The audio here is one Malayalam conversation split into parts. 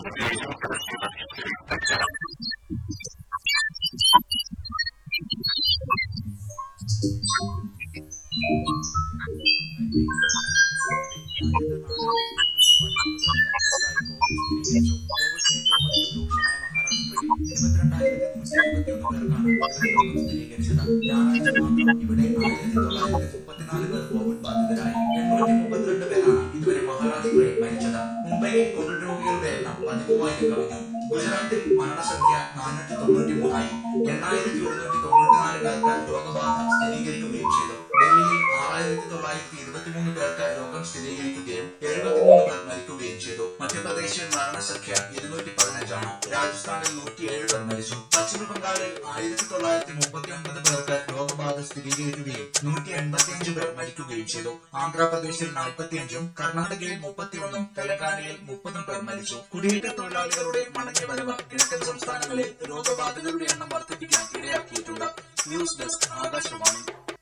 ഇതുവരെ മഹാരാഷ്ട്രയിൽ മരിച്ചത് മുംബൈയിൽ കോവിഡ് രോഗികളുടെ എണ്ണം പതിമൂവായിരം കവിഞ്ഞു ഗുജറാത്തിൽ മരണസംഖ്യ നാനൂറ്റി തൊണ്ണൂറ്റി മൂന്നായി എണ്ണായിരത്തി ഒരുന്നൂറ്റി തൊണ്ണൂറ്റിനാല് പേർക്ക് രോഗബാധ സ്ഥിരീകരിക്കുകയും ചെയ്തു ഡൽഹിയിൽ ആറായിരത്തി തൊള്ളായിരത്തി ഇരുപത്തിമൂന്ന് പേർക്ക് രോഗം സ്ഥിരീകരിക്കുകയും എഴുപത്തിമൂന്ന് പേർ മരിക്കുകയും ചെയ്തു മധ്യപ്രദേശിൽ മരണസംഖ്യ ഇരുന്നൂറ്റി പതിനഞ്ചാണ് രാജസ്ഥാനിൽ നൂറ്റിയേഴ് പേർ മരിച്ചു പശ്ചിമ ബംഗാളിൽ ആയിരത്തി തൊള്ളായിരത്തി മുപ്പത്തി ഒൻപത് പേർക്ക് രോഗബാധ സ്ഥിരീകരിക്കുകയും നൂറ്റി എൺപത്തിയഞ്ച് പേർ മരിക്കുകയും ചെയ്തു ആന്ധ്രാപ്രദേശിൽ നാൽപ്പത്തിയഞ്ചും കർണാടകയിൽ മുപ്പത്തിയൊന്നും തെലങ്കാനയിൽ മുപ്പതും പേർ മരിച്ചു കുടിയേറ്റ തൊഴിലാളികളുടെ മടങ്ങിയ വരവ് കിഴക്കൻ സംസ്ഥാനങ്ങളിൽ രോഗബാധിതരുടെ എണ്ണം വർദ്ധിപ്പിക്കാൻ ഇടയാക്കിയിട്ടുണ്ട് ന്യൂസ് ഡെസ്ക് ആകാശവാണി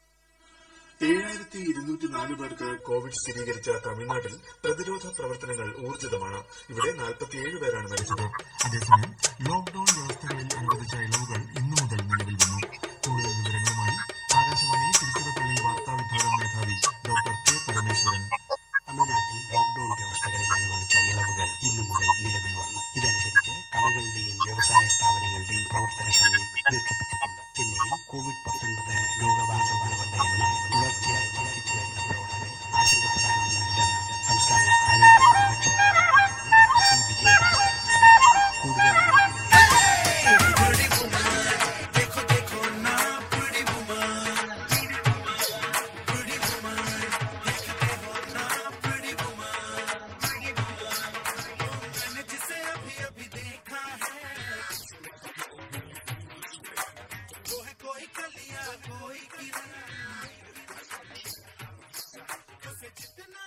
ഏഴായിരത്തി ഇരുന്നൂറ്റി നാല് പേർക്ക് കോവിഡ് സ്ഥിരീകരിച്ച തമിഴ്നാട്ടിൽ പ്രതിരോധ പ്രവർത്തനങ്ങൾ ഊർജിതമാണ് ഇവിടെ നാൽപ്പത്തിയേഴ് പേരാണ് മരിച്ചത് അതേസമയം ലോക്ഡൌൺ വ്യവസ്ഥകളിൽ അനുവദിച്ച ഇളവുകൾ ഇന്നു മുതൽ നിലവിൽ വന്നു കൂടുതൽ വിവരങ്ങളുമായി ആകാശവാണി തിരുച്ചിറപ്പള്ളി വാർത്താ വിഭാഗം മേധാവി ഡോക്ടർ കെ പരമേശ്വരൻ തമിഴ്നാട്ടിൽ ലോക്ഡൌൺ വ്യവസ്ഥകളിൽ അനുവദിച്ച ഇളവുകൾ ഇന്നു മുതൽ നിലവിൽ വന്നു ഇതനുസരിച്ച് കടകളുടെയും വ്യവസായ സ്ഥാപനങ്ങളുടെയും പ്രവർത്തന സമയം ദീർഘിപ്പിച്ചിട്ടുണ്ട് ചെന്നൈയിൽ കോവിഡ് പത്തൊൻപത് രോഗബാധ ഉള്ളവരുടെ എണ്ണം തുടർച്ചയായി വർദ്ധിച്ചു വരുന്നതോടെ ആശങ്ക പ്രധാനമല്ലെന്ന് സംസ്ഥാന ആരോഗ്യ വകുപ്പ് സി വിജയഭാസ്കർ അറിയിച്ചു കൂടുതൽ വിവരങ്ങൾ कोई किरण से जितना